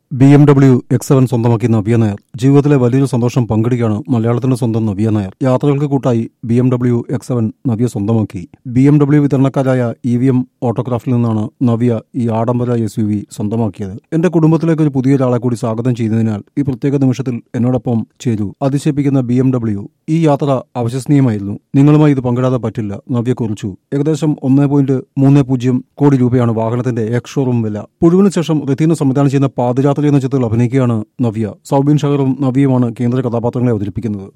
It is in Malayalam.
B M W X seven സ്വന്തമാക്കി നവ്യ നായർ ജീവിതത്തിലെ വലിയൊരു സന്തോഷം പങ്കിടുകയാണ് മലയാളത്തിന്റെ സ്വന്തം നവ്യ നായർ യാത്രകൾക്ക് കൂട്ടായി B M W X seven Navya സ്വന്തമാക്കി ബി എം ഡബ്ല്യു വിതരണക്കാരായ ഇ വി എം ഓട്ടോഗ്രാഫിൽ നിന്നാണ് നവ്യ ഈ ആഡംബര എസ് യു വി സ്വന്തമാക്കിയത് എന്റെ കുടുംബത്തിലേക്ക് ഒരു പുതിയ ഒരാളെ കൂടി സ്വാഗതം ചെയ്യുന്നതിനാൽ ഈ പ്രത്യേക നിമിഷത്തിൽ എന്നോടൊപ്പം ചേരൂ അതിശയിപ്പിക്കുന്ന ബി എം ഡബ്ല്യു ഈ യാത്ര അവിശ്വസനീയമായിരുന്നു നിങ്ങളുമായി ഇത് പങ്കിടാതെ പറ്റില്ല നവ്യ കുറിച്ചു ഏകദേശം ഒന്നേ പോയിന്റ് മൂന്ന് പൂജ്യം കോടി രൂപയാണ് വാഹനത്തിന്റെ എക്സ് ഷോറൂം വില പുഴുവിന് ശേഷം റെത്തീന സംവിധാനം ചെയ്യുന്ന പാദയാത്ര എന്ന ചിത്രത്തിൽ അഭിനയിക്കുകയാണ് നവ്യ സൗബിൻ ഷഹറും നവ്യയുമാണ് കേന്ദ്ര കഥാപാത്രങ്ങളെ അവതരിപ്പിക്കുന്നത്